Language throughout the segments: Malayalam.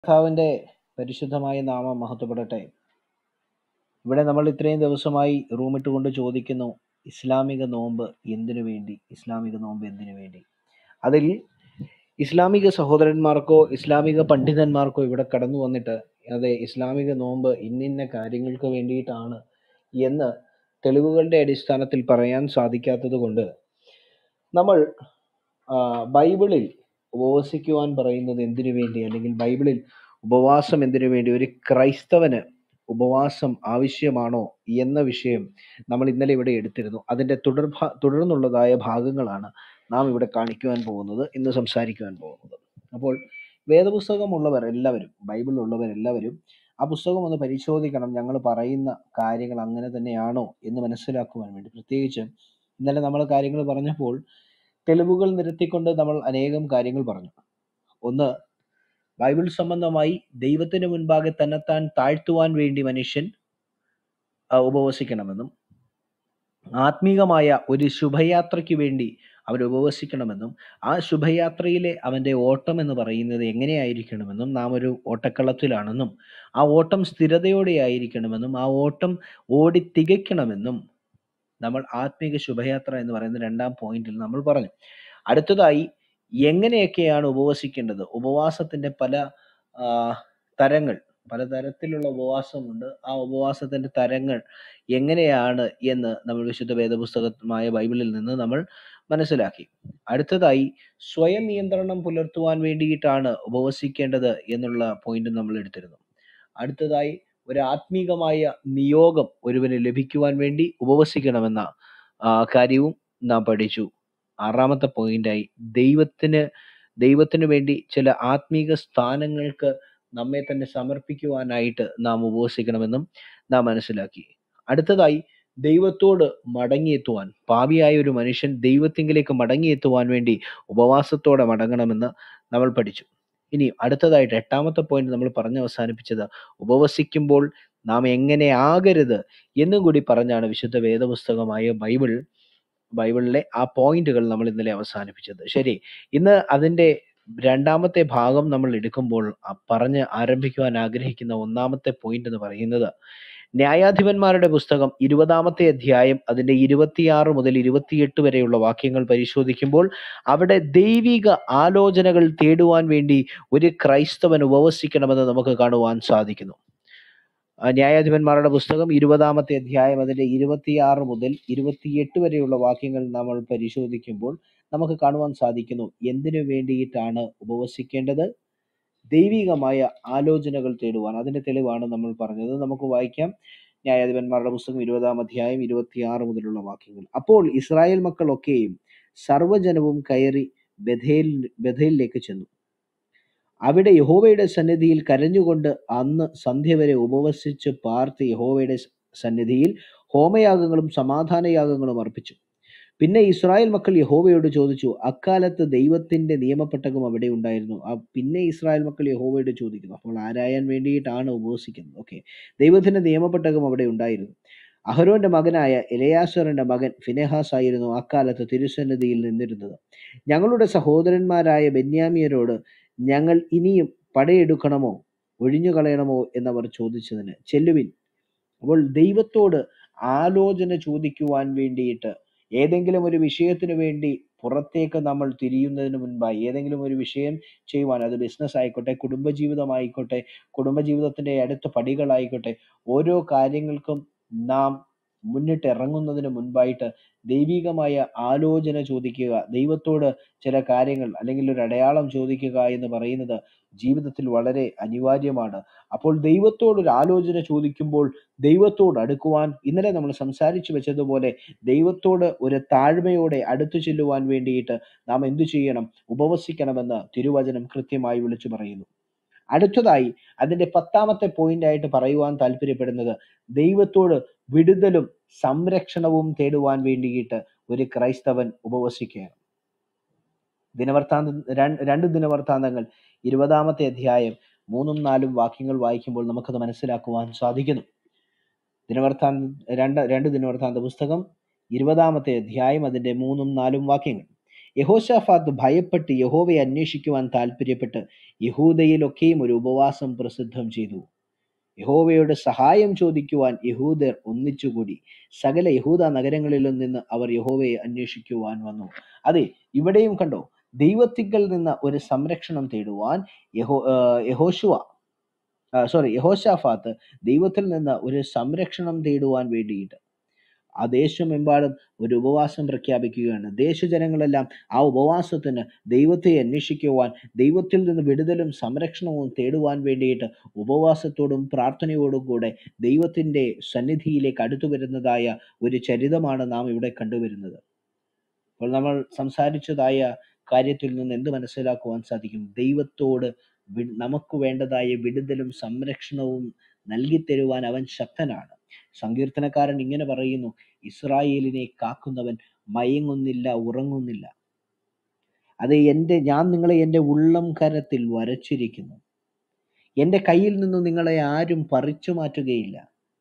കർത്താവിന്റെ പരിശുദ്ധമായ നാമം മഹത്വപ്പെടട്ടെ ഇവിടെ നമ്മൾ ഇത്രയും ദിവസമായി റൂമിട്ടുകൊണ്ട് ചോദിക്കുന്നു ഇസ്ലാമിക നോമ്പ് എന്തിനു വേണ്ടി ഇസ്ലാമിക നോമ്പ് എന്തിനു വേണ്ടി അതിൽ ഇസ്ലാമിക സഹോദരന്മാർക്കോ ഇസ്ലാമിക പണ്ഡിതന്മാർക്കോ ഇവിടെ കടന്നു വന്നിട്ട് അതെ ഇസ്ലാമിക നോമ്പ് ഇന്നിന്ന കാര്യങ്ങൾക്ക് വേണ്ടിയിട്ടാണ് എന്ന് തെളിവുകളുടെ അടിസ്ഥാനത്തിൽ പറയാൻ സാധിക്കാത്തത് കൊണ്ട് നമ്മൾ ആ, ബൈബിളിൽ ഉപവസിക്കുവാൻ പറയുന്നത് എന്തിനു വേണ്ടി അല്ലെങ്കിൽ ബൈബിളിൽ ഉപവാസം എന്തിനു വേണ്ടി ഒരു ക്രൈസ്തവന് ഉപവാസം ആവശ്യമാണോ എന്ന വിഷയം നമ്മൾ ഇന്നലെ ഇവിടെ എടുത്തിരുന്നു അതിൻ്റെ തുടർ തുടർന്നുള്ളതായ ഭാഗങ്ങളാണ് നാം ഇവിടെ കാണിക്കുവാൻ പോകുന്നത് ഇന്ന് സംസാരിക്കുവാൻ പോകുന്നത് അപ്പോൾ വേദപുസ്തകമുള്ളവർ എല്ലാവരും ബൈബിൾ ഉള്ളവർ എല്ലാവരും ആ പുസ്തകം ഒന്ന് പരിശോധിക്കണം ഞങ്ങൾ പറയുന്ന കാര്യങ്ങൾ അങ്ങനെ തന്നെയാണോ എന്ന് മനസ്സിലാക്കുവാൻ വേണ്ടി പ്രത്യേകിച്ച് ഇന്നലെ നമ്മൾ കാര്യങ്ങൾ പറഞ്ഞപ്പോൾ തെളിവുകൾ നിരത്തിക്കൊണ്ട് നമ്മൾ അനേകം കാര്യങ്ങൾ പറഞ്ഞു ഒന്ന് ബൈബിൾ സംബന്ധമായി ദൈവത്തിന് മുൻപാകെ തന്നെത്താൻ താഴ്ത്തുവാൻ വേണ്ടി മനുഷ്യൻ ആ, ഉപവസിക്കണമെന്നും ആത്മീകമായ ഒരു ശുഭയാത്രയ്ക്ക് വേണ്ടി അവൻ ഉപവസിക്കണമെന്നും ആ ശുഭയാത്രയിലെ അവൻ്റെ ഓട്ടം എന്ന് പറയുന്നത് എങ്ങനെയായിരിക്കണമെന്നും നാം ഒരു ഓട്ടക്കളത്തിലാണെന്നും ആ ഓട്ടം സ്ഥിരതയോടെ ആയിരിക്കണമെന്നും ആ ഓട്ടം ഓടി തികയ്ക്കണമെന്നും നമ്മൾ ആത്മീക ശുഭയാത്ര എന്ന് പറയുന്ന രണ്ടാം പോയിന്റിൽ നമ്മൾ പറഞ്ഞു അടുത്തതായി എങ്ങനെയൊക്കെയാണ് ഉപവസിക്കേണ്ടത് ഉപവാസത്തിന്റെ പല ആ, തരങ്ങൾ പല തരത്തിലുള്ള ഉപവാസമുണ്ട് ആ ഉപവാസത്തിന്റെ തരങ്ങൾ എങ്ങനെയാണ് എന്ന് നമ്മൾ വിശുദ്ധ വേദപുസ്തകമായ ബൈബിളിൽ നിന്ന് നമ്മൾ മനസ്സിലാക്കി അടുത്തതായി സ്വയം നിയന്ത്രണം പുലർത്തുവാൻ വേണ്ടിയിട്ടാണ് ഉപവസിക്കേണ്ടത് എന്നുള്ള പോയിന്റ് നമ്മൾ എടുത്തിരുന്നു അടുത്തതായി ഒരു ആത്മീകമായ നിയോഗം ഒരുവന് ലഭിക്കുവാൻ വേണ്ടി ഉപവസിക്കണമെന്ന ആ, കാര്യവും നാം പഠിച്ചു ആറാമത്തെ പോയിന്റായി ദൈവത്തിന് ദൈവത്തിന് വേണ്ടി ചില ആത്മീക സ്ഥാനങ്ങൾക്ക് നമ്മെ തന്നെ സമർപ്പിക്കുവാനായിട്ട് നാം ഉപവസിക്കണമെന്നും നാം മനസ്സിലാക്കി അടുത്തതായി ദൈവത്തോട് മടങ്ങിയെത്തുവാൻ പാപിയായ ഒരു മനുഷ്യൻ ദൈവത്തിങ്കിലേക്ക് മടങ്ങിയെത്തുവാൻ വേണ്ടി ഉപവാസത്തോടെ മടങ്ങണമെന്ന് നമ്മൾ പഠിച്ചു ഇനി അടുത്തതായിട്ട് എട്ടാമത്തെ പോയിന്റ് നമ്മൾ പറഞ്ഞ് അവസാനിപ്പിച്ചത് ഉപവസിക്കുമ്പോൾ നാം എങ്ങനെ ആകരുത് എന്നും കൂടി പറഞ്ഞാണ് വിശുദ്ധ വേദപുസ്തകമായ ബൈബിൾ ബൈബിളിലെ ആ പോയിന്റുകൾ നമ്മൾ ഇന്നലെ അവസാനിപ്പിച്ചത് ശരി ഇന്ന് അതിൻ്റെ രണ്ടാമത്തെ ഭാഗം നമ്മൾ എടുക്കുമ്പോൾ ആ പറഞ്ഞ് ആരംഭിക്കുവാൻ ആഗ്രഹിക്കുന്ന ഒന്നാമത്തെ പോയിന്റ് എന്ന് പറയുന്നത് ന്യായാധിപന്മാരുടെ പുസ്തകം ഇരുപതാമത്തെ അധ്യായം അതിന്റെ ഇരുപത്തിയാറ് മുതൽ ഇരുപത്തിയെട്ട് വരെയുള്ള വാക്യങ്ങൾ പരിശോധിക്കുമ്പോൾ അവിടെ ദൈവിക ആലോചനകൾ തേടുവാൻ വേണ്ടി ഒരു ക്രൈസ്തവൻ ഉപവസിക്കണമെന്ന് നമുക്ക് കാണുവാൻ സാധിക്കുന്നു ആ ന്യായാധിപന്മാരുടെ പുസ്തകം ഇരുപതാമത്തെ അധ്യായം അതിന്റെ ഇരുപത്തിയാറ് മുതൽ ഇരുപത്തിയെട്ട് വരെയുള്ള വാക്യങ്ങൾ നമ്മൾ പരിശോധിക്കുമ്പോൾ നമുക്ക് കാണുവാൻ സാധിക്കുന്നു എന്തിനു വേണ്ടിയിട്ടാണ് ഉപവസിക്കേണ്ടത് ദൈവികമായ ആലോചനകൾ തേടുവാൻ അതിന്റെ തെളിവാണ് നമ്മൾ പറഞ്ഞത് നമുക്ക് വായിക്കാം ന്യായാധിപന്മാരുടെ പുസ്തകം ഇരുപതാം അധ്യായം ഇരുപത്തിയാറ് മുതലുള്ള വാക്യങ്ങൾ അപ്പോൾ ഇസ്രായേൽ മക്കളൊക്കെയും സർവ്വജനവും കയറി ബഥേൽ ബഥേലിലേക്ക് ചെന്നു അവിടെ യഹോവയുടെ സന്നിധിയിൽ കരഞ്ഞുകൊണ്ട് അന്ന് സന്ധ്യ വരെ ഉപവസിച്ച് പാർത്ത് യഹോവയുടെ സ- സന്നിധിയിൽ ഹോമയാഗങ്ങളും സമാധാനയാഗങ്ങളും അർപ്പിച്ചു പിന്നെ ഇസ്രായേൽ മക്കൾ യഹോവയോട് ചോദിച്ചു അക്കാലത്ത് ദൈവത്തിന്റെ നിയമപ്പെട്ടകം അവിടെ ഉണ്ടായിരുന്നു ആ പിന്നെ ഇസ്രായേൽ മക്കൾ യഹോവയോട് ചോദിക്കുന്നു അപ്പോൾ ആരായാൻ വേണ്ടിയിട്ടാണ് ഉപവസിക്കുന്നത് ഓക്കെ ദൈവത്തിന്റെ നിയമപ്പെട്ടകം അവിടെ ഉണ്ടായിരുന്നു അഹരോന്റെ മകനായ എലയാസറിന്റെ മകൻ ഫിനെഹാസ് ആയിരുന്നു അക്കാലത്ത് തിരുസന്നിധിയിൽ നിന്നിരുന്നത് ഞങ്ങളുടെ സഹോദരന്മാരായ ബെന്യാമിയരോട് ഞങ്ങൾ ഇനിയും പടയെടുക്കണമോ ഒഴിഞ്ഞു കളയണമോ എന്നവർ ചോദിച്ചതിന് ചെല്ലുവിൻ അപ്പോൾ ദൈവത്തോട് ആലോചന ചോദിക്കുവാൻ വേണ്ടിയിട്ട് ഏതെങ്കിലും ഒരു വിഷയത്തിന് വേണ്ടി പുറത്തേക്ക് നമ്മൾ തിരിയുന്നതിന് മുൻപായി ഏതെങ്കിലും ഒരു വിഷയം ചെയ്യുവാൻ അത് ബിസിനസ് ആയിക്കോട്ടെ കുടുംബജീവിതമായിക്കോട്ടെ കുടുംബജീവിതത്തിന്റെ അടുത്ത പടികളായിക്കോട്ടെ ഓരോ കാര്യങ്ങൾക്കും നാം മുന്നിട്ട് ഇറങ്ങുന്നതിന് മുൻപായിട്ട് ദൈവികമായ ആലോചന ചോദിക്കുക ദൈവത്തോട് ചില കാര്യങ്ങൾ അല്ലെങ്കിൽ ഒരു അടയാളം ചോദിക്കുക എന്ന് പറയുന്നത് ജീവിതത്തിൽ വളരെ അനിവാര്യമാണ് അപ്പോൾ ദൈവത്തോട് ഒരു ആലോചന ചോദിക്കുമ്പോൾ ദൈവത്തോട് അടുക്കുവാൻ ഇന്നലെ നമ്മൾ സംസാരിച്ചു വെച്ചതുപോലെ ദൈവത്തോട് ഒരു താഴ്മയോടെ അടുത്തു ചെല്ലുവാൻ വേണ്ടിയിട്ട് നാം എന്തു ചെയ്യണം ഉപവസിക്കണമെന്ന് തിരുവചനം കൃത്യമായി വിളിച്ചു പറയുന്നു അടുത്തതായി അതിന്റെ പത്താമത്തെ പോയിന്റ് ആയിട്ട് പറയുവാൻ താല്പര്യപ്പെടുന്നത് ദൈവത്തോട് വിടുതലും സംരക്ഷണവും തേടുവാൻ വേണ്ടിയിട്ട് ഒരു ക്രൈസ്തവൻ ഉപവസിക്കുകയാണ് ദിനവൃത്താന്ത രണ്ട് രണ്ട് ദിനവൃത്താന്തങ്ങൾ ഇരുപതാമത്തെ അധ്യായം മൂന്നും നാലും വാക്യങ്ങൾ വായിക്കുമ്പോൾ നമുക്കത് മനസ്സിലാക്കുവാൻ സാധിക്കുന്നു ദിനവൃത്താന്ത രണ്ട് രണ്ട് ദിനവൃത്താന്ത പുസ്തകം ഇരുപതാമത്തെ അധ്യായം അതിന്റെ മൂന്നും നാലും വാക്യങ്ങൾ യഹോശാഫാത്ത് ഭയപ്പെട്ട് യഹോവയെ അന്വേഷിക്കുവാൻ താല്പര്യപ്പെട്ട് യഹൂദയിലൊക്കെയും ഒരു ഉപവാസം പ്രസിദ്ധം ചെയ്തു യഹോവയോട് സഹായം ചോദിക്കുവാൻ യഹൂദർ ഒന്നിച്ചുകൂടി സകല യഹൂദ നഗരങ്ങളിലും നിന്ന് അവർ യഹോവയെ അന്വേഷിക്കുവാൻ വന്നു അതെ ഇവിടെയും കണ്ടോ ദൈവത്തിങ്കൽ നിന്ന് ഒരു സംരക്ഷണം തേടുവാൻ യഹോ ആ, യഹോശുവ സോറി യഹോശാഫാത്ത് ദൈവത്തിൽ നിന്ന് ഒരു സംരക്ഷണം തേടുവാൻ വേണ്ടിയിട്ട് ആ ദേശമെമ്പാടും ഒരു ഉപവാസം പ്രഖ്യാപിക്കുകയാണ് ദേശജനങ്ങളെല്ലാം ആ ഉപവാസത്തിന് ദൈവത്തെ അന്വേഷിക്കുവാൻ ദൈവത്തിൽ നിന്ന് വിടുതലും സംരക്ഷണവും തേടുവാൻ വേണ്ടിയിട്ട് ഉപവാസത്തോടും പ്രാർത്ഥനയോടും കൂടെ ദൈവത്തിൻ്റെ സന്നിധിയിലേക്ക് അടുത്തു വരുന്നതായ ഒരു ചരിതമാണ് നാം ഇവിടെ കണ്ടുവരുന്നത് അപ്പോൾ നമ്മൾ സംസാരിച്ചതായ കാര്യത്തിൽ നിന്ന് എന്ത് മനസ്സിലാക്കുവാൻ സാധിക്കും ദൈവത്തോട് വി- നമുക്ക് വേണ്ടതായ വിടുതലും സംരക്ഷണവും നൽകി തരുവാൻ അവൻ ശക്തനാണ് സങ്കീർത്തനക്കാരൻ ഇങ്ങനെ പറയുന്നു ഇസ്രായേലിനെ കാക്കുന്നവൻ മയങ്ങുന്നില്ല ഉറങ്ങുന്നില്ല അത് എൻ്റെ ഞാൻ നിങ്ങളെ എൻ്റെ ഉള്ളം കരത്തിൽ വരച്ചിരിക്കുന്നു എൻ്റെ കയ്യിൽ നിന്ന് നിങ്ങളെ ആരും പറിച്ചു മാറ്റുകയില്ല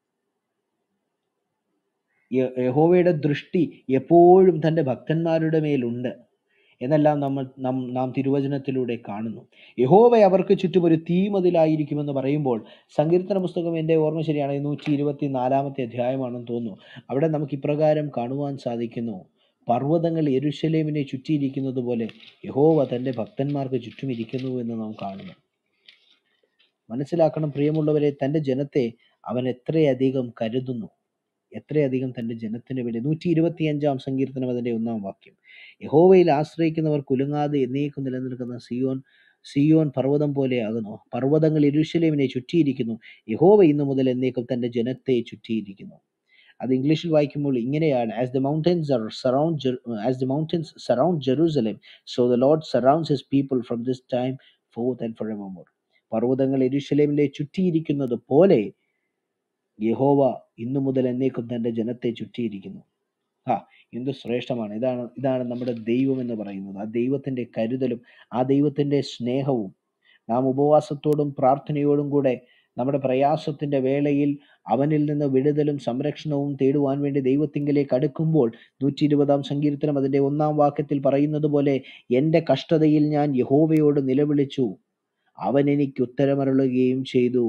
യ- യഹോവയുടെ ദൃഷ്ടി എപ്പോഴും തൻ്റെ ഭക്തന്മാരുടെ മേലുണ്ട് എന്നെല്ലാം നമ്മൾ നാം നാം തിരുവചനത്തിലൂടെ കാണുന്നു യഹോവ അവർക്ക് ചുറ്റും ഒരു തീമതിലായിരിക്കുമെന്ന് പറയുമ്പോൾ സങ്കീർത്തന പുസ്തകം എൻ്റെ ഓർമ്മ ശരിയാണ് നൂറ്റി ഇരുപത്തി നാലാമത്തെ അധ്യായമാണെന്ന് തോന്നുന്നു അവിടെ നമുക്ക് ഇപ്രകാരം കാണുവാൻ സാധിക്കുന്നു പർവ്വതങ്ങൾ യെരുശലേമിനെ ചുറ്റിയിരിക്കുന്നത് പോലെ യഹോവ തൻ്റെ ഭക്തന്മാർക്ക് ചുറ്റും ഇരിക്കുന്നു എന്ന് നാം കാണുന്നു മനസ്സിലാക്കണം പ്രിയമുള്ളവരെ തൻ്റെ ജനത്തെ അവൻ എത്രയധികം കരുതുന്നു എത്രയധികം തൻ്റെ ജനത്തിന് വേണ്ടി നൂറ്റി ഇരുപത്തി അഞ്ചാം സങ്കീർത്തനം അതിൻ്റെ ഒന്നാം വാക്യം യഹോവയിൽ ആശ്രയിക്കുന്നവർ കുലുങ്ങാതെ എന്നേക്കും നിലനിൽക്കുന്ന സിയോൻ സിയോൻ പർവ്വതം പോലെയാകുന്നു പർവ്വതങ്ങൾ യെരൂശലേമിനെ ചുറ്റിയിരിക്കുന്നു യഹോവ ഇന്നു മുതൽ എന്നേക്കും തൻ്റെ ജനത്തെ ചുറ്റിയിരിക്കുന്നു അത് ഇംഗ്ലീഷിൽ വായിക്കുമ്പോൾ ഇങ്ങനെയാണ് as the mountains are surround as the mountains surround Jerusalem so the Lord surrounds his people from this time forth and for ever പർവ്വതങ്ങൾ യെരൂശലേമിനെ ചുറ്റിയിരിക്കുന്നത് പോലെ യഹോവ ഇന്നു മുതൽ എന്നേക്കും തൻ്റെ ജനത്തെ ചുറ്റിയിരിക്കുന്നു ആ എന്ത് ശ്രേഷ്ഠമാണ് ഇതാണ് ഇതാണ് നമ്മുടെ ദൈവം എന്ന് പറയുന്നത് ആ ദൈവത്തിൻ്റെ കരുതലും ആ ദൈവത്തിൻ്റെ സ്നേഹവും നാം ഉപവാസത്തോടും പ്രാർത്ഥനയോടും കൂടെ നമ്മുടെ പ്രയാസത്തിൻ്റെ വേളയിൽ അവനിൽ നിന്ന് വിടുതലും സംരക്ഷണവും തേടുവാൻ വേണ്ടി ദൈവത്തിങ്കിലേക്ക് അടുക്കുമ്പോൾ നൂറ്റി ഇരുപതാം സങ്കീർത്തനം അതിൻ്റെ ഒന്നാം വാക്യത്തിൽ പറയുന്നത് പോലെ എൻ്റെ കഷ്ടതയിൽ ഞാൻ യഹോവയോട് നിലവിളിച്ചു അവൻ എനിക്ക് ഉത്തരമരുളുകയും ചെയ്തു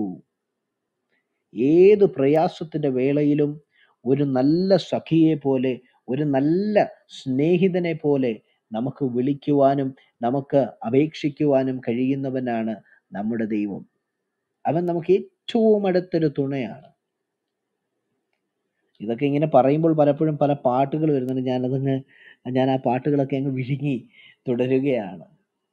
ഏത് പ്രയാസത്തിൻ്റെ വേളയിലും ഒരു നല്ല സഖിയെ പോലെ ഒരു നല്ല സ്നേഹിതനെ പോലെ നമുക്ക് വിളിക്കുവാനും നമുക്ക് അപേക്ഷിക്കുവാനും കഴിയുന്നവനാണ് നമ്മുടെ ദൈവം അവൻ നമുക്ക് ഏറ്റവും അടുത്തൊരു തുണയാണ് ഇതൊക്കെ ഇങ്ങനെ പറയുമ്പോൾ പലപ്പോഴും പല പാട്ടുകൾ വരുന്നുണ്ട് ഞാനതങ്ങ് ഞാൻ ആ പാട്ടുകളൊക്കെ അങ്ങ് വിഴുങ്ങി തുടരുകയാണ്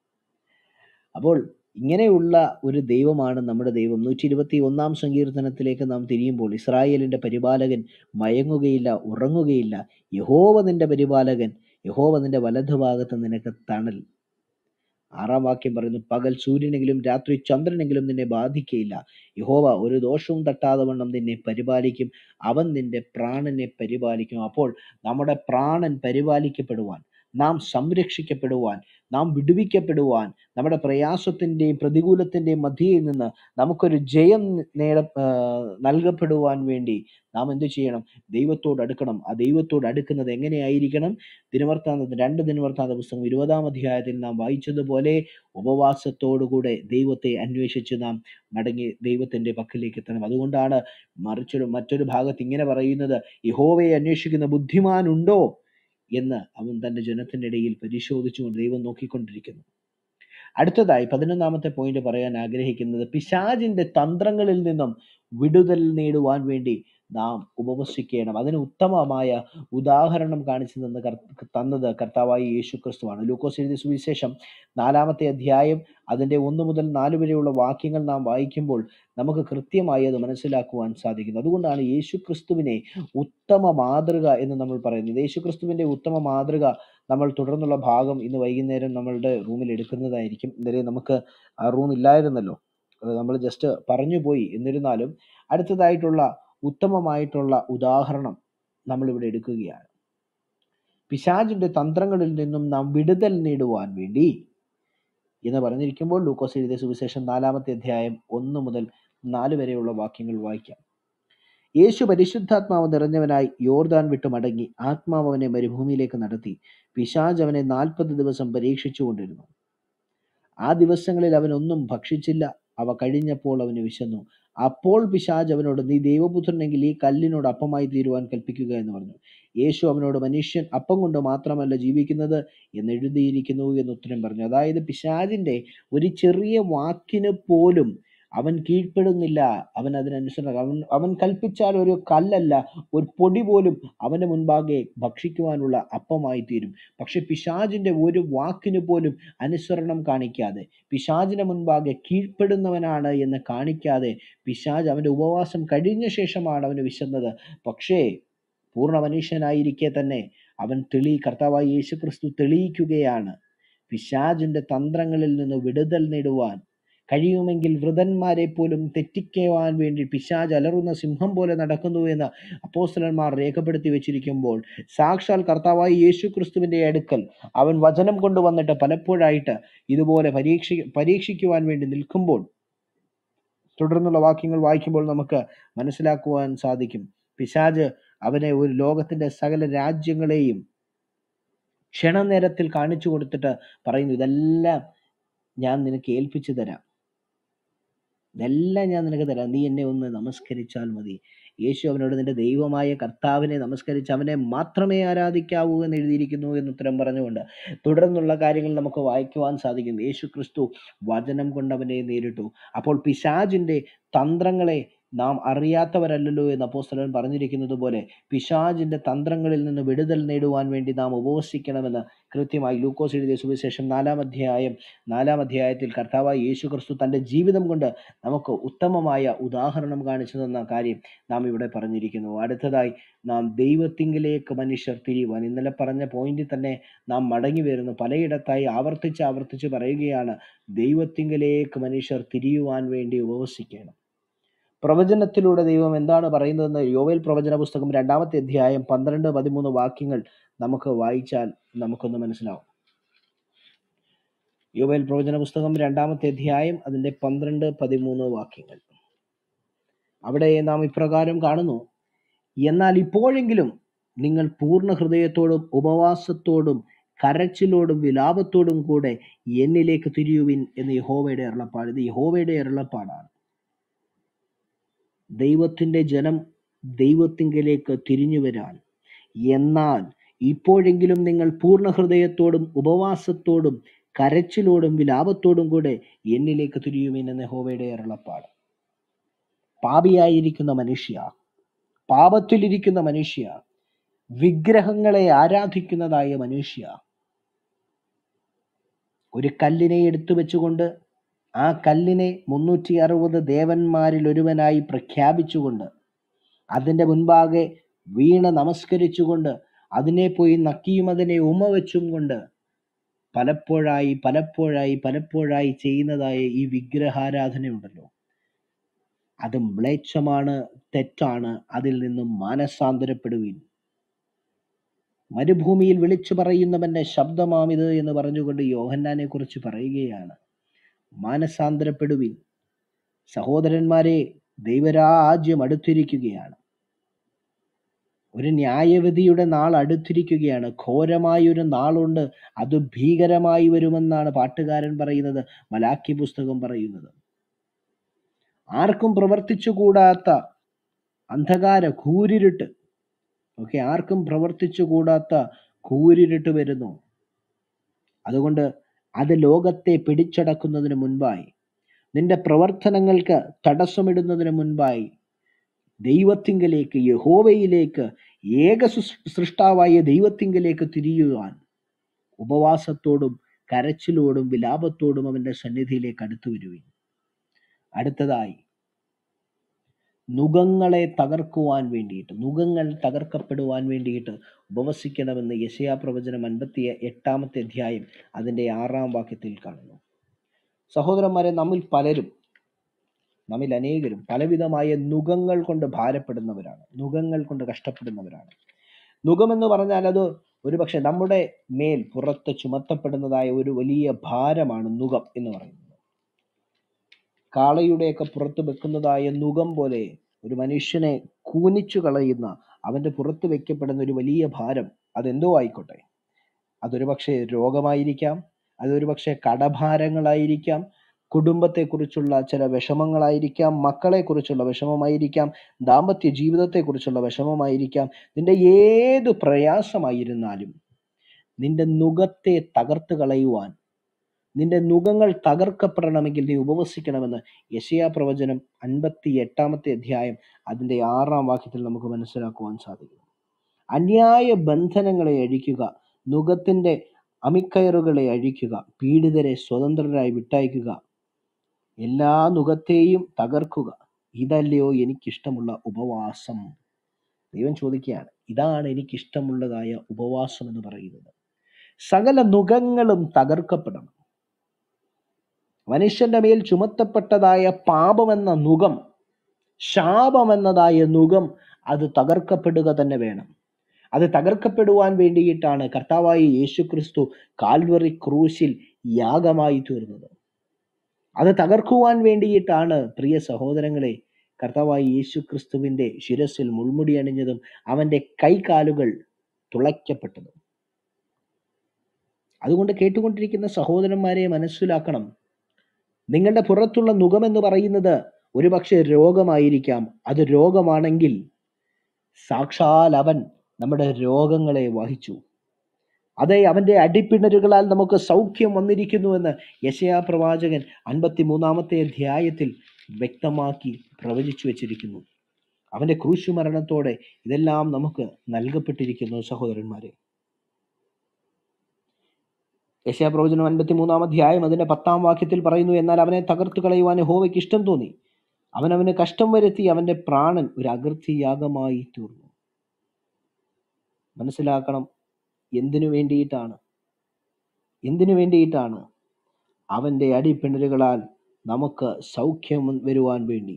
അപ്പോൾ ഇങ്ങനെയുള്ള ഒരു ദൈവമാണ് നമ്മുടെ ദൈവം നൂറ്റി ഇരുപത്തി ഒന്നാം സങ്കീർത്തനത്തിലേക്ക് നാം തിരിയുമ്പോൾ ഇസ്രായേലിന്റെ പരിപാലകൻ മയങ്ങുകയില്ല ഉറങ്ങുകയില്ല യഹോവ നിന്റെ പരിപാലകൻ യഹോവ നിന്റെ വലതുഭാഗത്ത് നിനക്ക് തണൽ ആറാം വാക്യം പറയുന്നു പകൽ സൂര്യനെങ്കിലും രാത്രി ചന്ദ്രനെങ്കിലും നിന്നെ ബാധിക്കയില്ല യഹോവ ഒരു ദോഷവും തട്ടാതെ വണ്ണം നിന്നെ പരിപാലിക്കും അവൻ നിന്റെ പ്രാണനെ പരിപാലിക്കും അപ്പോൾ നമ്മുടെ പ്രാണൻ പരിപാലിക്കപ്പെടുവാൻ നാം സംരക്ഷിക്കപ്പെടുവാൻ നാം വിടുവിക്കപ്പെടുവാൻ നമ്മുടെ പ്രയാസത്തിൻ്റെയും പ്രതികൂലത്തിൻ്റെയും മധ്യയിൽ നിന്ന് നമുക്കൊരു ജയം നേട ആ, നൽകപ്പെടുവാൻ വേണ്ടി നാം എന്ത് ചെയ്യണം ദൈവത്തോട് അടുക്കണം ആ ദൈവത്തോട് അടുക്കുന്നത് എങ്ങനെയായിരിക്കണം ദിനവൃത്താന്ത രണ്ട് ദിനവൃത്താന്ത പുസ്തകം ഇരുപതാം അധ്യായത്തിൽ നാം വായിച്ചതുപോലെ ഉപവാസത്തോടുകൂടെ ദൈവത്തെ അന്വേഷിച്ച് നാം മടങ്ങി ദൈവത്തിന്റെ പക്കലേക്ക് എത്തണം അതുകൊണ്ടാണ് മറിച്ചൊരു മറ്റൊരു ഭാഗത്ത് ഇങ്ങനെ പറയുന്നത് യഹോവയെ അന്വേഷിക്കുന്ന ബുദ്ധിമാനുണ്ടോ എന്ന് അവൻ തന്റെ ജനത്തിന്റെ ഇടയിൽ പരിശോധിച്ചുകൊണ്ട് ദൈവം നോക്കിക്കൊണ്ടിരിക്കുന്നു അടുത്തതായി പതിനൊന്നാമത്തെ പോയിന്റ് പറയാൻ ആഗ്രഹിക്കുന്നത് പിശാചിന്റെ തന്ത്രങ്ങളിൽ നിന്നും വിടുതൽ നേടുവാൻ വേണ്ടി നാം ഉപവസിക്കണം അതിന് ഉത്തമമായ ഉദാഹരണം കാണിച്ചു തന്ന കർ- തന്നത് കർത്താവായ യേശു ക്രിസ്തുവാണ് ലൂക്കോസ് എഴുതിയ സുവിശേഷം നാലാമത്തെ അധ്യായം അതിൻ്റെ ഒന്ന് മുതൽ നാല് വരെയുള്ള വാക്യങ്ങൾ നാം വായിക്കുമ്പോൾ നമുക്ക് കൃത്യമായി അത് മനസ്സിലാക്കുവാൻ സാധിക്കുന്നു അതുകൊണ്ടാണ് യേശു ക്രിസ്തുവിനെ ഉത്തമ മാതൃക എന്ന് നമ്മൾ പറയുന്നത് യേശു ക്രിസ്തുവിൻ്റെ ഉത്തമ മാതൃക നമ്മൾ തുടർന്നുള്ള ഭാഗം ഇന്ന് വൈകുന്നേരം നമ്മളുടെ റൂമിൽ എടുക്കുന്നതായിരിക്കും ഇന്നലെ നമുക്ക് ആ റൂം ഇല്ലായിരുന്നല്ലോ നമ്മൾ ജസ്റ്റ് പറഞ്ഞു പോയി എന്നിരുന്നാലും അടുത്തതായിട്ടുള്ള ഉത്തമമായിട്ടുള്ള ഉദാഹരണം നമ്മൾ ഇവിടെ എടുക്കുകയാണ് പിശാചിന്റെ തന്ത്രങ്ങളിൽ നിന്നും നാം വിടുതൽ നേടുവാൻ വേണ്ടി എന്ന് പറഞ്ഞിരിക്കുമ്പോൾ ലൂക്കോസ് എഴുതിയ സുവിശേഷം നാലാമത്തെ അധ്യായം ഒന്ന് മുതൽ നാല് വരെയുള്ള വാക്യങ്ങൾ വായിക്കാം യേശു പരിശുദ്ധാത്മാവ് നിറഞ്ഞവനായി യോർദാൻ വിട്ട് മടങ്ങി ആത്മാവ് അവനെ മരുഭൂമിയിലേക്ക് നടത്തി പിശാജ് അവനെ നാൽപ്പത് ദിവസം പരീക്ഷിച്ചു കൊണ്ടിരുന്നു ആ ദിവസങ്ങളിൽ അവൻ ഒന്നും ഭക്ഷിച്ചില്ല അവ കഴിഞ്ഞപ്പോൾ അവന് വിശന്നു അപ്പോൾ പിശാജ് അവനോട് നീ ദൈവപുത്രനെങ്കിൽ ഈ കല്ലിനോട് അപ്പമായി തീരുവാൻ കൽപ്പിക്കുക എന്ന് പറഞ്ഞു യേശു അവനോട് മനുഷ്യൻ അപ്പം കൊണ്ട് മാത്രമല്ല ജീവിക്കുന്നത് എന്ന് എഴുതിയിരിക്കുന്നു എന്ന് ഉത്തരം പറഞ്ഞു അതായത് പിശാജിന്റെ ഒരു ചെറിയ വാക്കിന് പോലും അവൻ കീഴ്പ്പെടുന്നില്ല അവൻ അതിനനുസരണം അവൻ അവൻ കൽപ്പിച്ചാൽ ഒരു കല്ലല്ല ഒരു പൊടി പോലും അവന്റെ മുൻപാകെ ഭക്ഷിക്കുവാനുള്ള അപ്പമായി തീരും പക്ഷെ പിശാജിന്റെ ഒരു വാക്കിന് പോലും അനുസരണം കാണിക്കാതെ പിശാജിന് മുൻപാകെ കീഴ്പ്പെടുന്നവനാണ് എന്ന് കാണിക്കാതെ പിശാജ് അവന്റെ ഉപവാസം കഴിഞ്ഞ ശേഷമാണ് അവന് വിശന്നത് പക്ഷേ പൂർണ്ണ മനുഷ്യനായിരിക്കെ തന്നെ അവൻ തെളി കർത്താവായി യേശു ക്രിസ്തു തെളിയിക്കുകയാണ് പിശാജിന്റെ തന്ത്രങ്ങളിൽ നിന്ന് വിടുതൽ നേടുവാൻ കഴിയുമെങ്കിൽ വൃതന്മാരെ പോലും തെറ്റിക്കുവാൻ വേണ്ടി പിശാജ് അലറുന്ന സിംഹം പോലെ നടക്കുന്നു എന്ന് അപ്പോസ്തലന്മാർ രേഖപ്പെടുത്തി വെച്ചിരിക്കുമ്പോൾ സാക്ഷാൽ കർത്താവായി യേശു ക്രിസ്തുവിന്റെ അടുക്കൽ അവൻ വചനം കൊണ്ടുവന്നിട്ട് പലപ്പോഴായിട്ട് ഇതുപോലെ പരീക്ഷ പരീക്ഷിക്കുവാൻ വേണ്ടി നിൽക്കുമ്പോൾ തുടർന്നുള്ള വാക്യങ്ങൾ വായിക്കുമ്പോൾ നമുക്ക് മനസ്സിലാക്കുവാൻ സാധിക്കും പിശാജ് അവനെ ഒരു ലോകത്തിന്റെ സകല രാജ്യങ്ങളെയും ക്ഷണനേരത്തിൽ കാണിച്ചു കൊടുത്തിട്ട് പറയുന്നു ഇതെല്ലാം ഞാൻ നിനക്ക് ഏൽപ്പിച്ചു തരാം ഇതെല്ലാം ഞാൻ നിനക്ക് തരാം നീ എന്നെ ഒന്ന് നമസ്കരിച്ചാൽ മതി യേശു അവനോട് നിന്റെ ദൈവമായ കർത്താവിനെ നമസ്കരിച്ച് അവനെ മാത്രമേ ആരാധിക്കാവൂ എന്ന് എഴുതിയിരിക്കുന്നു എന്ന് ഉത്തരം പറഞ്ഞുകൊണ്ട് തുടർന്നുള്ള കാര്യങ്ങൾ നമുക്ക് വായിക്കുവാൻ സാധിക്കും യേശു ക്രിസ്തു വചനം കൊണ്ട് അവനെ നേരിട്ടു അപ്പോൾ പിശാജിന്റെ തന്ത്രങ്ങളെ നാം അറിയാത്തവരല്ലല്ലോ എന്ന് അപ്പോസ്തലൻ പറഞ്ഞിരിക്കുന്നത് പോലെ പിശാജിന്റെ തന്ത്രങ്ങളിൽ നിന്ന് വിടുതൽ നേടുവാൻ വേണ്ടി നാം ഉപവസിക്കണമെന്ന് കൃത്യമായി ലൂക്കോസ് എഴുതിയ സുവിശേഷം നാലാം അധ്യായം നാലാം അധ്യായത്തിൽ കർത്താവായ യേശു ക്രിസ്തു തൻ്റെ ജീവിതം കൊണ്ട് നമുക്ക് ഉത്തമമായ ഉദാഹരണം കാണിച്ചു തന്ന കാര്യം നാം ഇവിടെ പറഞ്ഞിരിക്കുന്നു അടുത്തതായി നാം ദൈവത്തിങ്കിലേക്ക് മനുഷ്യർ തിരിയുവാൻ ഇന്നലെ പറഞ്ഞ പോയിന്റിൽ തന്നെ നാം മടങ്ങി വരുന്നു പലയിടത്തായി ആവർത്തിച്ച് ആവർത്തിച്ച് പറയുകയാണ് ദൈവത്തിങ്കിലേക്ക് മനുഷ്യർ തിരിയുവാൻ വേണ്ടി ഉപവസിക്കണം പ്രവചനത്തിലൂടെ ദൈവം എന്താണ് പറയുന്നതെന്ന് യോവേൽ പ്രവചന പുസ്തകം രണ്ടാമത്തെ അധ്യായം പന്ത്രണ്ട് പതിമൂന്ന് വാക്യങ്ങൾ നമുക്ക് വായിച്ചാൽ നമുക്കൊന്ന് മനസ്സിലാവും യോവേൽ പ്രവചന പുസ്തകം രണ്ടാമത്തെ അധ്യായം അതിന്റെ പന്ത്രണ്ട് പതിമൂന്ന് വാക്യങ്ങൾ അവിടെ നാം ഇപ്രകാരം കാണുന്നു എന്നാൽ ഇപ്പോഴെങ്കിലും നിങ്ങൾ പൂർണ്ണ ഹൃദയത്തോടും ഉപവാസത്തോടും കരച്ചിലോടും വിലാപത്തോടും കൂടെ എന്നിലേക്ക് തിരിയുവിൻ എന്ന് യഹോവയുടെ അരുളപ്പാട് ഇത് യഹോവയുടെ അരുളപ്പാടാണ് ദൈവത്തിന്റെ ജനം ദൈവത്തിങ്കലേക്ക് തിരിഞ്ഞു വരാൻ എന്നാൽ ഇപ്പോഴെങ്കിലും നിങ്ങൾ പൂർണ്ണ ഹൃദയത്തോടും ഉപവാസത്തോടും കരച്ചിലോടും വിലാപത്തോടും കൂടെ എന്നിലേക്ക് തിരിയുവിൻ എന്ന് യഹോവയുടെ അരുളപ്പാട് പാപിയായിരിക്കുന്ന മനുഷ്യ പാപത്തിലിരിക്കുന്ന മനുഷ്യ വിഗ്രഹങ്ങളെ ആരാധിക്കുന്നതായ മനുഷ്യ ഒരു കല്ലിനെ എടുത്തു വെച്ചുകൊണ്ട് ആ കല്ലിനെ മുന്നൂറ്റി അറുപത് ദേവന്മാരിൽ ഒരുവനായി പ്രഖ്യാപിച്ചുകൊണ്ട് അതിൻ്റെ മുൻപാകെ വീണ് നമസ്കരിച്ചുകൊണ്ട് അതിനെ പോയി നക്കിയും അതിനെ ഉമ വെച്ചും കൊണ്ട് പലപ്പോഴായി പലപ്പോഴായി പലപ്പോഴായി ചെയ്യുന്നതായ ഈ വിഗ്രഹാരാധനയുണ്ടല്ലോ അത് മ്ലേച്ഛമാണ് തെറ്റാണ് അതിൽ നിന്നും മാനസാന്തരപ്പെടുവിൻ മരുഭൂമിയിൽ വിളിച്ചു പറയുന്നവന്റെ ശബ്ദമാമിത് എന്ന് പറഞ്ഞുകൊണ്ട് യോഹന്നാനെ കുറിച്ച് പറയുകയാണ് മാനസാന്തരപ്പെടുവിൻ സഹോദരന്മാരെ ദൈവരാജ്യം അടുത്തിരിക്കുകയാണ് ഒരു ന്യായവിധിയുടെ നാൾ അടുത്തിരിക്കുകയാണ് ഘോരമായൊരു നാളുണ്ട് അത് ഭീകരമായി വരുമെന്നാണ് പാട്ടുകാരൻ പറയുന്നത് മലാക്കി പുസ്തകം പറയുന്നത് ആർക്കും പ്രവർത്തിച്ചുകൂടാത്ത അന്ധകാര കൂരിരുട്ട് ഓക്കെ ആർക്കും പ്രവർത്തിച്ചുകൂടാത്ത കൂരിരുട്ട് വരുന്നു അതുകൊണ്ട് അത് ലോകത്തെ പിടിച്ചടക്കുന്നതിന് മുൻപായി നിന്റെ പ്രവർത്തനങ്ങൾക്ക് തടസ്സമിടുന്നതിന് മുൻപായി ദൈവത്തിങ്കലേക്ക് യഹോവയിലേക്ക് ഏക സൃ- സൃഷ്ടാവായ ദൈവത്തിങ്കലേക്ക് തിരിയുവാൻ ഉപവാസത്തോടും കരച്ചിലോടും വിലാപത്തോടും അവന്റെ സന്നിധിയിലേക്ക് അടുത്തു വരുവിൻ അടുത്തതായി നുകങ്ങളെ തകർക്കുവാൻ വേണ്ടിയിട്ട് നുകങ്ങൾ തകർക്കപ്പെടുവാൻ വേണ്ടിയിട്ട് ഉപവസിക്കണമെന്ന് യശയാ പ്രവചനം അൻപത്തി എട്ടാമത്തെ അധ്യായം അതിൻ്റെ ആറാം വാക്യത്തിൽ കാണുന്നു സഹോദരന്മാരെ നമ്മിൽ പലരും നമ്മിൽ അനേകരും പലവിധമായ നുകങ്ങൾ കൊണ്ട് ഭാരപ്പെടുന്നവരാണ് നുകങ്ങൾ കൊണ്ട് കഷ്ടപ്പെടുന്നവരാണ് നുകം എന്ന് പറഞ്ഞാൽ അത് ഒരുപക്ഷെ നമ്മുടെ മേൽ പുറത്ത് ചുമത്തപ്പെടുന്നതായ ഒരു വലിയ ഭാരമാണ് നുകം എന്ന് പറയുന്നത് കാളയുടെയൊക്കെ പുറത്ത് വെക്കുന്നതായ നുകം പോലെ ഒരു മനുഷ്യനെ കൂനിച്ചു കളയുന്ന അവന്റെ പുറത്ത് വെക്കപ്പെടുന്ന ഒരു വലിയ ഭാരം അതെന്തോ ആയിക്കോട്ടെ അതൊരു പക്ഷേ രോഗമായിരിക്കാം അതൊരു പക്ഷേ കടഭാരങ്ങളായിരിക്കാം കുടുംബത്തെക്കുറിച്ചുള്ള ചില വിഷമങ്ങളായിരിക്കാം മക്കളെക്കുറിച്ചുള്ള വിഷമമായിരിക്കാം ദാമ്പത്യ ജീവിതത്തെക്കുറിച്ചുള്ള വിഷമമായിരിക്കാം നിന്റെ ഏത് പ്രയാസമായിരുന്നാലും നിന്റെ നുകത്തെ തകർത്ത് കളയുവാൻ നിന്റെ നുകങ്ങൾ തകർക്കപ്പെടണമെങ്കിൽ നീ ഉപവസിക്കണമെന്ന് യശയാ പ്രവചനം അൻപത്തി എട്ടാമത്തെ അധ്യായം അതിന്റെ ആറാം വാക്യത്തിൽ നമുക്ക് മനസ്സിലാക്കുവാൻ സാധിക്കും അന്യായ ബന്ധനങ്ങളെ അഴിക്കുക നുകത്തിന്റെ അമിക്കയറുകളെ അഴിക്കുക പീഡിതരെ സ്വതന്ത്രരായി വിട്ടയക്കുക എല്ലാ നുകത്തെയും തകർക്കുക ഇതല്ലയോ എനിക്കിഷ്ടമുള്ള ഉപവാസം ദൈവം ചോദിക്കുകയാണ് ഇതാണ് എനിക്കിഷ്ടമുള്ളതായ ഉപവാസം എന്ന് പറയുന്നത് സകല നുകങ്ങളും തകർക്കപ്പെടണം മനുഷ്യന്റെ മേൽ ചുമത്തപ്പെട്ടതായ പാപമെന്ന നുകം ശാപമെന്നതായ നുകം അത് തകർക്കപ്പെടുക തന്നെ വേണം അത് തകർക്കപ്പെടുവാൻ വേണ്ടിയിട്ടാണ് കർത്താവായ യേശു ക്രിസ്തു കാൽവറി ക്രൂശിൽ യാഗമായി തീർന്നത് അത് തകർക്കുവാൻ വേണ്ടിയിട്ടാണ് പ്രിയ സഹോദരങ്ങളെ കർത്താവായ യേശു ക്രിസ്തുവിന്റെ ശിരസിൽ മുൾമുടി അണിഞ്ഞതും അവന്റെ കൈകാലുകൾ തുളയ്ക്കപ്പെട്ടതും അതുകൊണ്ട് കേട്ടുകൊണ്ടിരിക്കുന്ന സഹോദരന്മാരെ മനസ്സിലാക്കണം നിങ്ങളുടെ പുറത്തുള്ള നുകം എന്ന് പറയുന്നത് ഒരുപക്ഷെ രോഗമായിരിക്കാം അത് രോഗമാണെങ്കിൽ സാക്ഷാൽ അവൻ നമ്മുടെ രോഗങ്ങളെ വഹിച്ചു അതെ അവന്റെ അടിപ്പിണരുകളാൽ നമുക്ക് സൗഖ്യം വന്നിരിക്കുന്നുവെന്ന് യശയാ പ്രവാചകൻ അൻപത്തി മൂന്നാമത്തെ അധ്യായത്തിൽ വ്യക്തമാക്കി പ്രവചിച്ചു വച്ചിരിക്കുന്നു അവന്റെ ക്രൂശു മരണത്തോടെ ഇതെല്ലാം നമുക്ക് നൽകപ്പെട്ടിരിക്കുന്നു സഹോദരന്മാരെ യശയാ പ്രവചനം അൻപത്തി മൂന്നാം അധ്യായം അതിന്റെ പത്താം വാക്യത്തിൽ പറയുന്നു എന്നാൽ അവനെ തകർത്തു കളയുവാൻ ഹോവയ്ക്ക് ഇഷ്ടം തോന്നി അവൻ അവന് കഷ്ടം വരുത്തി അവന്റെ പ്രാണൻ ഒരു അകൃത്യയാഗമായി തീർന്നു മനസ്സിലാക്കണം എന്തിനു വേണ്ടിയിട്ടാണ് എന്തിനു വേണ്ടിയിട്ടാണ് അവന്റെ അടിപ്പിണരുകളാൽ നമുക്ക് സൗഖ്യം വരുവാൻ വേണ്ടി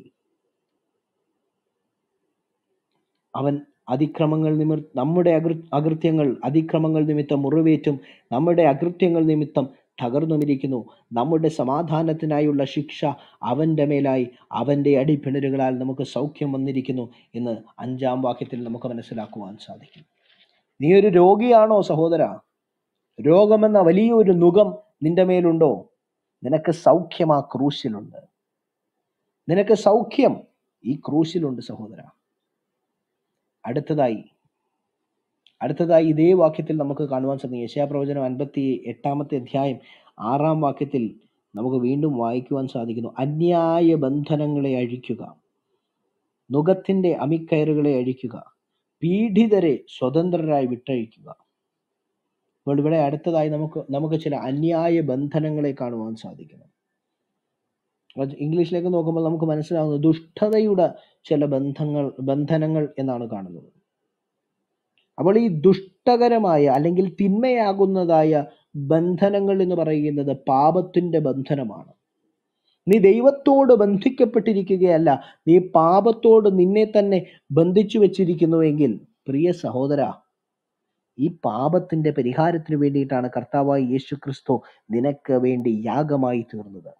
അവൻ അതിക്രമങ്ങൾ നിമിർ നമ്മുടെ അകൃ അകൃത്യങ്ങൾ അതിക്രമങ്ങൾ നിമിത്തം മുറിവേറ്റും നമ്മുടെ അകൃത്യങ്ങൾ നിമിത്തം തകർന്നുമിരിക്കുന്നു നമ്മുടെ സമാധാനത്തിനായുള്ള ശിക്ഷ അവന്റെ മേലായി അവന്റെ അടിപ്പിണരുകളാൽ നമുക്ക് സൗഖ്യം വന്നിരിക്കുന്നു എന്ന് അഞ്ചാം വാക്യത്തിൽ നമുക്ക് മനസ്സിലാക്കുവാൻ സാധിക്കും നീ ഒരു രോഗിയാണോ സഹോദര രോഗമെന്ന വലിയൊരു നുകം നിന്റെ മേലുണ്ടോ നിനക്ക് സൗഖ്യം ആ ക്രൂശിലുണ്ട് നിനക്ക് സൗഖ്യം ഈ ക്രൂശിലുണ്ട് സഹോദര അടുത്തതായി അടുത്തതായി ഇതേ വാക്യത്തിൽ നമുക്ക് കാണുവാൻ സാധിക്കും യശയാ പ്രവചനം അൻപത്തി എട്ടാമത്തെ അധ്യായം ആറാം വാക്യത്തിൽ നമുക്ക് വീണ്ടും വായിക്കുവാൻ സാധിക്കുന്നു അന്യായ ബന്ധനങ്ങളെ അഴിക്കുക നുകത്തിന്റെ അമിക്കയറുകളെ അഴിക്കുക പീഡിതരെ സ്വതന്ത്രരായി വിട്ടഴിക്കുക അപ്പോൾ ഇവിടെ അടുത്തതായി നമുക്ക് നമുക്ക് ചില അന്യായ ബന്ധനങ്ങളെ കാണുവാൻ സാധിക്കണം അത് ഇംഗ്ലീഷിലേക്ക് നോക്കുമ്പോൾ നമുക്ക് മനസ്സിലാവുന്നത് ദുഷ്ടതയുടെ ചില ബന്ധങ്ങൾ ബന്ധനങ്ങൾ എന്നാണ് കാണുന്നത് അപ്പോൾ ഈ ദുഷ്ടകരമായ അല്ലെങ്കിൽ തിന്മയാകുന്നതായ ബന്ധനങ്ങൾ എന്ന് പറയുന്നത് പാപത്തിന്റെ ബന്ധനമാണ് നീ ദൈവത്തോട് ബന്ധിക്കപ്പെട്ടിരിക്കുകയല്ല നീ പാപത്തോട് നിന്നെ തന്നെ ബന്ധിച്ചു വെച്ചിരിക്കുന്നുവെങ്കിൽ പ്രിയ സഹോദര ഈ പാപത്തിന്റെ പരിഹാരത്തിന് വേണ്ടിയിട്ടാണ് കർത്താവായ യേശു ക്രിസ്തു നിനക്ക് വേണ്ടി യാഗമായി തീർന്നത്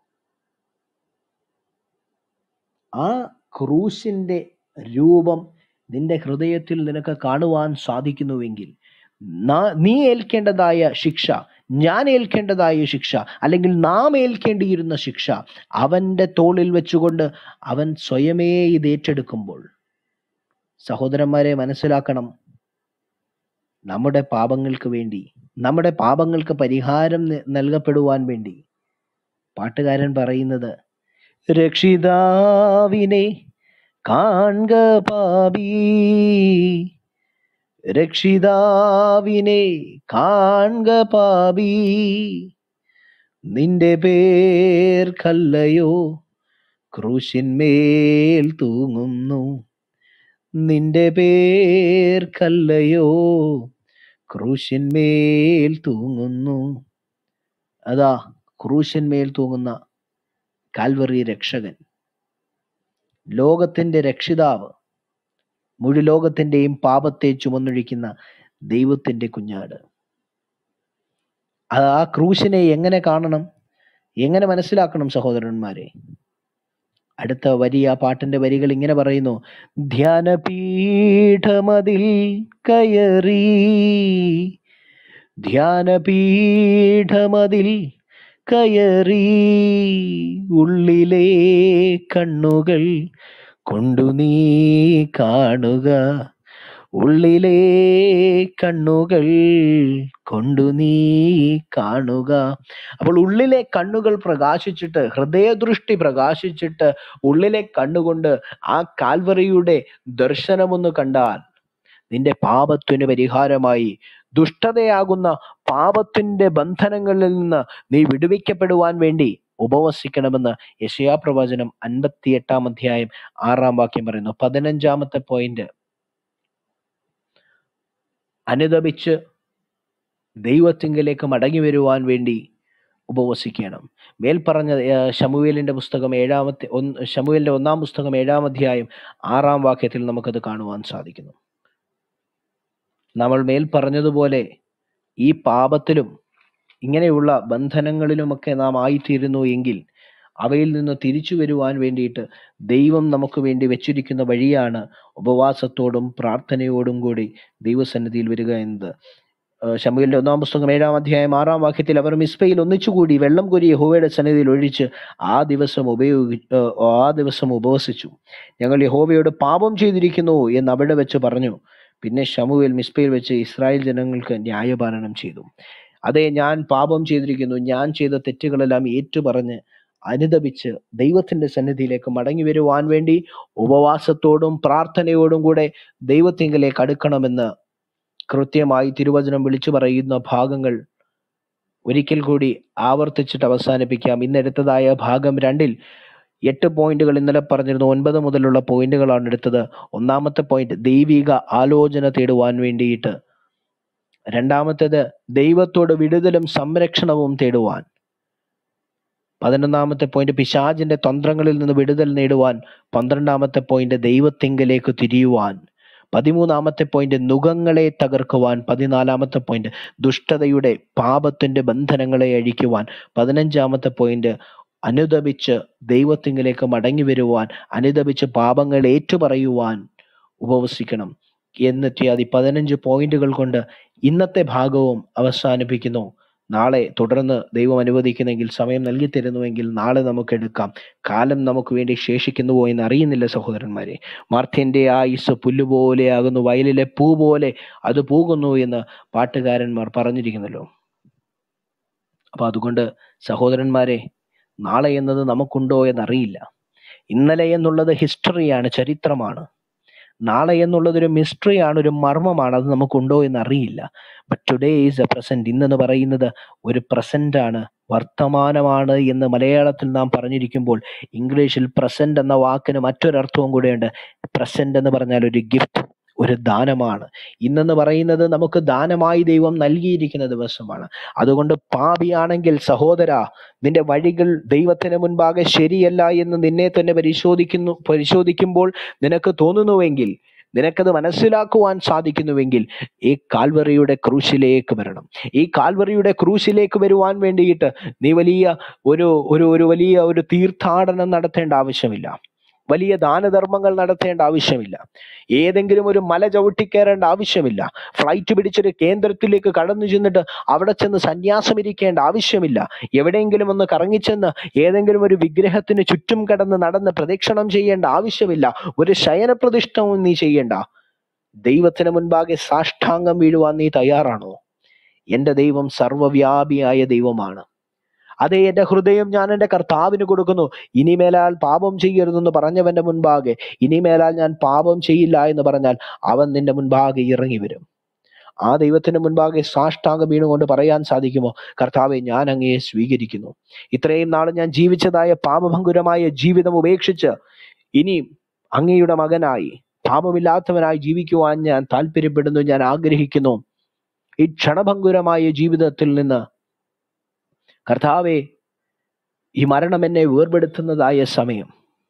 ആ ക്രൂശിന്റെ രൂപം നിന്റെ ഹൃദയത്തിൽ നിനക്ക് കാണുവാൻ സാധിക്കുന്നുവെങ്കിൽ നാ- നീ ഏൽക്കേണ്ടതായ ശിക്ഷ ഞാൻ ഏൽക്കേണ്ടതായ ശിക്ഷ അല്ലെങ്കിൽ നാം ഏൽക്കേണ്ടിയിരുന്ന ശിക്ഷ അവന്റെ തോളിൽ വെച്ചുകൊണ്ട് അവൻ സ്വയമേ ഇത് ഏറ്റെടുക്കുമ്പോൾ സഹോദരന്മാരെ മനസ്സിലാക്കണം നമ്മുടെ പാപങ്ങൾക്ക് വേണ്ടി നമ്മുടെ പാപങ്ങൾക്ക് പരിഹാരം ന- നൽകപ്പെടുവാൻ വേണ്ടി പാട്ടുകാരൻ പറയുന്നത് രക്ഷിതാവിനെ കാൺക പാപി രക്ഷിതാവിനെ കാൺക പാപി നിന്റെ പേർക്കല്ലയോ ക്രൂശിന്മേൽ തൂങ്ങുന്നു നിന്റെ പേർക്കല്ലയോ ക്രൂശിന്മേൽ തൂങ്ങുന്നു അതാ ക്രൂശിന്മേൽ തൂങ്ങുന്ന കാൽവറി രക്ഷകൻ ലോകത്തിന്റെ രക്ഷിതാവ് മുഴു ലോകത്തിന്റെയും പാപത്തെ ചുമന്നൊഴിക്കുന്ന ദൈവത്തിന്റെ കുഞ്ഞാട് അത് ആ ക്രൂശിനെ എങ്ങനെ കാണണം എങ്ങനെ മനസ്സിലാക്കണം സഹോദരന്മാരെ അടുത്ത വരി ആ പാട്ടിന്റെ വരികൾ ഇങ്ങനെ പറയുന്നു ധ്യാനപീഠമതിൽ കയറി ധ്യാനപീഠമതിൽ കയറി ഉള്ളിലെ കണ്ണുകൾ കൊണ്ടു നീ കാണുക ഉള്ളിലെ കണ്ണുകൾ കൊണ്ടു നീ കാണുക അപ്പോൾ ഉള്ളിലെ കണ്ണുകൾ പ്രകാശിച്ചിട്ട് ഹൃദയദൃഷ്ടി പ്രകാശിച്ചിട്ട് ഉള്ളിലെ കണ്ണുകൊണ്ട് ആ കാൽവറിയുടെ ദർശനമൊന്ന് കണ്ടാൽ നിന്റെ പാപത്തിന് പരിഹാരമായി ദുഷ്ടതയാകുന്ന പാപത്തിന്റെ ബന്ധനങ്ങളിൽ നിന്ന് നീ വിടുവിക്കപ്പെടുവാൻ വേണ്ടി ഉപവസിക്കണമെന്ന് യശയാ പ്രവചനം അൻപത്തിയെട്ടാം അധ്യായം ആറാം വാക്യം പറയുന്നു പതിനഞ്ചാമത്തെ പോയിന്റ് അനുദപിച്ച് ദൈവത്തിങ്കിലേക്ക് മടങ്ങി വരുവാൻ വേണ്ടി ഉപവസിക്കണം മേൽപ്പറഞ്ഞ ഏർ, ശമൂവേലിന്റെ പുസ്തകം ഏഴാമത്തെ ഒന്ന് ശമൂവേലിന്റെ ഒന്നാം പുസ്തകം ഏഴാം അധ്യായം ആറാം വാക്യത്തിൽ നമുക്കത് കാണുവാൻ സാധിക്കുന്നു നമ്മൾ മേൽ പറഞ്ഞതുപോലെ ഈ പാപത്തിലും ഇങ്ങനെയുള്ള ബന്ധനങ്ങളിലുമൊക്കെ നാം ആയിത്തീരുന്നു എങ്കിൽ അവയിൽ നിന്ന് തിരിച്ചു വരുവാൻ വേണ്ടിയിട്ട് ദൈവം നമുക്ക് വേണ്ടി വെച്ചിരിക്കുന്ന വഴിയാണ് ഉപവാസത്തോടും പ്രാർത്ഥനയോടും കൂടി ദൈവസന്നിധിയിൽ വരിക എന്നത് ഏഹ് ശമൂവേലിന്റെ ഒന്നാം പുസ്തകം ഏഴാം അധ്യായം ആറാം വാക്യത്തിൽ അവർ മിസ്ബയിൽ ഒന്നിച്ചുകൂടി വെള്ളം കോരി യഹോവയുടെ സന്നിധിയിൽ ഒഴിച്ച് ആ ദിവസം ഉപയോഗി ഏഹ് ആ ദിവസം ഉപവസിച്ചു ഞങ്ങൾ യഹോവയോട് പാപം ചെയ്തിരിക്കുന്നു എന്ന് അവിടെ വെച്ച് പറഞ്ഞു പിന്നെ ശമുവേൽ മിസ്ബയിൽ വെച്ച് ഇസ്രായേൽ ജനങ്ങൾക്ക് ന്യായപാലനം ചെയ്തു അതെ ഞാൻ പാപം ചെയ്തിരിക്കുന്നു ഞാൻ ചെയ്ത തെറ്റുകളെല്ലാം ഏറ്റുപറഞ്ഞ് അനുദപിച്ച് ദൈവത്തിന്റെ സന്നിധിയിലേക്ക് മടങ്ങി വരുവാൻ വേണ്ടി ഉപവാസത്തോടും പ്രാർത്ഥനയോടും കൂടെ ദൈവത്തിങ്കിലേക്ക് അടുക്കണമെന്ന് കൃത്യമായി തിരുവചനം വിളിച്ചു പറയുന്ന ഭാഗങ്ങൾ ഒരിക്കൽ കൂടി ആവർത്തിച്ചിട്ട് അവസാനിപ്പിക്കാം ഇന്നെടുത്തതായ ഭാഗം രണ്ടിൽ എട്ട് പോയിന്റുകൾ ഇന്നലെ പറഞ്ഞിരുന്നു ഒൻപത് മുതലുള്ള പോയിന്റുകളാണ് എടുത്തത് ഒന്നാമത്തെ പോയിന്റ് ദൈവിക ആലോചന തേടുവാൻ വേണ്ടിയിട്ട് രണ്ടാമത്തേത് ദൈവത്തോട് വിടുതലും സംരക്ഷണവും തേടുവാൻ പതിനൊന്നാമത്തെ പോയിന്റ് പിശാചിന്റെ തന്ത്രങ്ങളിൽ നിന്ന് വിടുതൽ നേടുവാൻ പന്ത്രണ്ടാമത്തെ പോയിന്റ് ദൈവത്തിങ്കലേക്ക് തിരിയുവാൻ പതിമൂന്നാമത്തെ പോയിന്റ് നുഖങ്ങളെ തകർക്കുവാൻ പതിനാലാമത്തെ പോയിന്റ് ദുഷ്ടതയുടെ പാപത്തിന്റെ ബന്ധനങ്ങളെ അഴിക്കുവാൻ പതിനഞ്ചാമത്തെ പോയിന്റ് അനുദപിച്ച് ദൈവത്തിങ്കിലേക്ക് മടങ്ങി വരുവാൻ അനുദപിച്ച് പാപങ്ങൾ ഏറ്റുപറയുവാൻ ഉപവസിക്കണം എന്നിത്യാദി പതിനഞ്ച് പോയിന്റുകൾ കൊണ്ട് ഇന്നത്തെ ഭാഗവും അവസാനിപ്പിക്കുന്നു നാളെ തുടർന്ന് ദൈവം അനുവദിക്കുന്നെങ്കിൽ സമയം നൽകി തരുന്നുവെങ്കിൽ നാളെ നമുക്ക് എടുക്കാം കാലം നമുക്ക് വേണ്ടി ശേഷിക്കുന്നുവോ എന്ന് അറിയുന്നില്ല സഹോദരന്മാരെ മാർത്യന്റെ ആയുസ് പുല്ലുപോലെയാകുന്നു വയലിലെ പൂ പോലെ അത് പോകുന്നു എന്ന് പാട്ടുകാരന്മാർ പറഞ്ഞിരിക്കുന്നല്ലോ അപ്പൊ അതുകൊണ്ട് സഹോദരന്മാരെ നാളെ എന്നത് നമുക്കുണ്ടോ എന്നറിയില്ല ഇന്നലെ എന്നുള്ളത് ഹിസ്റ്ററിയാണ് ചരിത്രമാണ് നാളെ എന്നുള്ളത് ഒരു മിസ്റ്ററിയാണ് ഒരു മർമ്മമാണ് അത് നമുക്കുണ്ടോ എന്ന് അറിയില്ല but today is a present ഇന്നെന്ന് പറയുന്നത് ഒരു പ്രസന്റ് ആണ് വർത്തമാനമാണ് എന്ന് മലയാളത്തിൽ നാം പറഞ്ഞിരിക്കുമ്പോൾ ഇംഗ്ലീഷിൽ പ്രസന്റ് എന്ന വാക്കിന് മറ്റൊരർത്ഥവും കൂടെയുണ്ട് പ്രസന്റ് എന്ന് പറഞ്ഞാൽ ഒരു ഗിഫ്റ്റ് ഒരു ദാനമാണ് ഇന്നെന്ന് പറയുന്നത് നമുക്ക് ദാനമായി ദൈവം നൽകിയിരിക്കുന്ന ദിവസമാണ് അതുകൊണ്ട് പാപിയാണെങ്കിൽ സഹോദര നിന്റെ വഴികൾ ദൈവത്തിന് മുൻപാകെ ശരിയല്ല എന്ന് നിന്നെ തന്നെ പരിശോധിക്കുന്നു പരിശോധിക്കുമ്പോൾ നിനക്ക് തോന്നുന്നുവെങ്കിൽ നിനക്കത് മനസ്സിലാക്കുവാൻ സാധിക്കുന്നുവെങ്കിൽ ഈ കാൽവറിയുടെ ക്രൂശിലേക്ക് വരണം ഈ കാൽവറിയുടെ ക്രൂശിലേക്ക് വരുവാൻ വേണ്ടിയിട്ട് നീ വലിയ ഒരു ഒരു ഒരു വലിയ ഒരു തീർത്ഥാടനം നടത്തേണ്ട ആവശ്യമില്ല വലിയ ദാനധർമ്മങ്ങൾ നടത്തേണ്ട ആവശ്യമില്ല ഏതെങ്കിലും ഒരു മല ചവിട്ടിക്കയറേണ്ട ആവശ്യമില്ല ഫ്ലൈറ്റ് പിടിച്ചൊരു കേന്ദ്രത്തിലേക്ക് കടന്നു ചെന്നിട്ട് അവിടെ ചെന്ന് സന്യാസം ഇരിക്കേണ്ട ആവശ്യമില്ല എവിടെയെങ്കിലും ഒന്ന് കറങ്ങിച്ചെന്ന് ഏതെങ്കിലും ഒരു വിഗ്രഹത്തിന് ചുറ്റും കടന്ന് നടന്ന് പ്രദക്ഷിണം ചെയ്യേണ്ട ആവശ്യമില്ല ഒരു ശയനപ്രതിഷ്ഠവും നീ ചെയ്യേണ്ട ദൈവത്തിന് മുൻപാകെ സാഷ്ടാംഗം വീഴുവാൻ നീ തയ്യാറാണോ എന്റെ ദൈവം സർവവ്യാപിയായ ദൈവമാണ് അതെ എന്റെ ഹൃദയം ഞാൻ എന്റെ കർത്താവിന് കൊടുക്കുന്നു ഇനിമേലാൽ പാപം ചെയ്യരുതെന്ന് പറഞ്ഞവന്റെ മുൻപാകെ ഇനിമേലാൽ ഞാൻ പാപം ചെയ്യില്ല എന്ന് പറഞ്ഞാൽ അവൻ നിന്റെ മുൻപാകെ ഇറങ്ങി വരും ആ ദൈവത്തിന് മുൻപാകെ സാഷ്ടാംഗം വീണുകൊണ്ട് പറയാൻ സാധിക്കുമോ കർത്താവെ ഞാൻ അങ്ങയെ സ്വീകരിക്കുന്നു ഇത്രയും നാൾ ഞാൻ ജീവിച്ചതായ പാപഭങ്കുരമായ ജീവിതം ഉപേക്ഷിച്ച് ഇനി അങ്ങയുടെ മകനായി പാപമില്ലാത്തവനായി ജീവിക്കുവാൻ ഞാൻ താല്പര്യപ്പെടുന്നു ഞാൻ ആഗ്രഹിക്കുന്നു ഈ ക്ഷണഭങ്കുരമായ ജീവിതത്തിൽ നിന്ന് കർത്താവെ ഈ മരണം എന്നെ വേർപെടുത്തുന്നതായ സമയം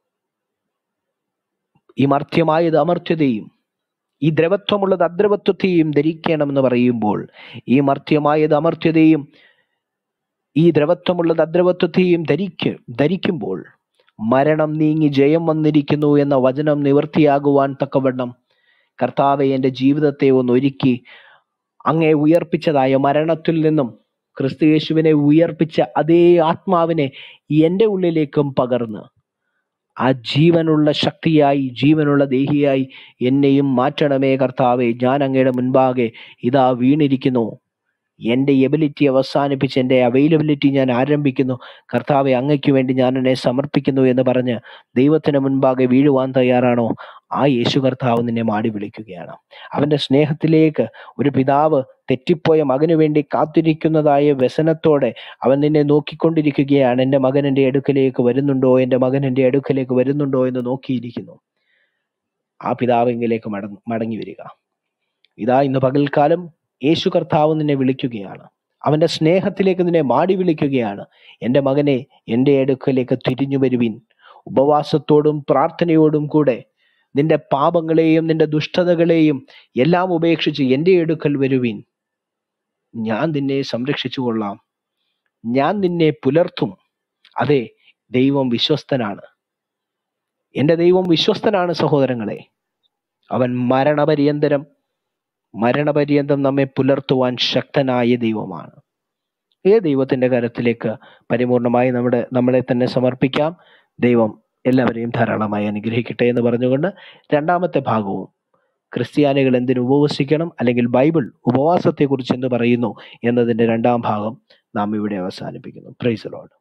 ഈ മർത്യമായത് അമർത്യതയും ഈ ദ്രവത്വമുള്ളത് അദ്രവത്വത്തെയും ധരിക്കണമെന്ന് പറയുമ്പോൾ ഈ മർത്യമായത് അമർത്യതയും ഈ ദ്രവത്വമുള്ളത് അദ്രവത്വത്തെയും ധരിക്ക ധരിക്കുമ്പോൾ മരണം നീങ്ങി ജയം വന്നിരിക്കുന്നു എന്ന വചനം നിവൃത്തിയാകുവാൻ തക്കവണ്ണം കർത്താവെ എൻ്റെ ജീവിതത്തെ ഒന്ന് ഒരുക്കി അങ്ങേ ഉയർപ്പിച്ചതായ മരണത്തിൽ നിന്നും ക്രിസ്തു യേശുവിനെ ഉയർപ്പിച്ച അതേ ആത്മാവിനെ എൻ്റെ ഉള്ളിലേക്കും പകർന്ന് ആ ജീവനുള്ള ശക്തിയായി ജീവനുള്ള ദേഹിയായി എന്നെയും മാറ്റണമേ കർത്താവെ ഞാൻ അങ്ങയുടെ മുൻപാകെ ഇതാ വീണിരിക്കുന്നു എൻ്റെ എബിലിറ്റി അവസാനിപ്പിച്ച് എൻ്റെ അവൈലബിലിറ്റി ഞാൻ ആരംഭിക്കുന്നു കർത്താവെ അങ്ങയ്ക്ക് വേണ്ടി ഞാൻ എന്നെ സമർപ്പിക്കുന്നു എന്ന് പറഞ്ഞ് ദൈവത്തിന് മുൻപാകെ വീഴുവാൻ തയ്യാറാണോ ആ യേശു കർത്താവ് നിന്നെ മാടി വിളിക്കുകയാണ് അവൻ്റെ സ്നേഹത്തിലേക്ക് ഒരു പിതാവ് തെറ്റിപ്പോയ മകനു വേണ്ടി കാത്തിരിക്കുന്നതായ വ്യസനത്തോടെ അവൻ നിന്നെ നോക്കിക്കൊണ്ടിരിക്കുകയാണ് എൻ്റെ മകൻ എൻ്റെ അടുക്കലേക്ക് വരുന്നുണ്ടോ എൻ്റെ മകൻ എൻ്റെ അടുക്കലേക്ക് വരുന്നുണ്ടോ എന്ന് നോക്കിയിരിക്കുന്നു ആ പിതാവെങ്കിലേക്ക് മടങ്ങി മടങ്ങി വരിക ഇതാ ഇന്ന് പകൽക്കാലം യേശു കർത്താവ് നിന്നെ വിളിക്കുകയാണ് അവന്റെ സ്നേഹത്തിലേക്ക് നിന്നെ മാടി വിളിക്കുകയാണ് എൻ്റെ മകനെ എൻ്റെ അടുക്കലേക്ക് തിരിഞ്ഞു വരുവിൻ ഉപവാസത്തോടും പ്രാർത്ഥനയോടും കൂടെ നിന്റെ പാപങ്ങളെയും നിന്റെ ദുഷ്ടതകളെയും എല്ലാം ഉപേക്ഷിച്ച് എൻ്റെ അടുക്കൽ വരുവിൻ ഞാൻ നിന്നെ സംരക്ഷിച്ചു കൊള്ളാം ഞാൻ നിന്നെ പുലർത്തും അതെ ദൈവം വിശ്വസ്തനാണ് എൻ്റെ ദൈവം വിശ്വസ്തനാണ് സഹോദരങ്ങളെ അവൻ മരണപര്യന്തരം മരണപര്യന്തം നമ്മെ പുലർത്തുവാൻ ശക്തനായ ദൈവമാണ് ഏ ദൈവത്തിന്റെ കരത്തിലേക്ക് പരിപൂർണമായി നമ്മുടെ നമ്മളെ തന്നെ സമർപ്പിക്കാം ദൈവം എല്ലാവരെയും ധാരാളമായി അനുഗ്രഹിക്കട്ടെ എന്ന് പറഞ്ഞുകൊണ്ട് രണ്ടാമത്തെ ഭാഗവും ക്രിസ്ത്യാനികൾ എന്തിനു ഉപവസിക്കണം അല്ലെങ്കിൽ ബൈബിൾ ഉപവാസത്തെക്കുറിച്ച് എന്ത് പറയുന്നു എന്നതിന്റെ രണ്ടാം ഭാഗം നാം ഇവിടെ അവസാനിപ്പിക്കുന്നു പ്രൈസ് ലോഡ്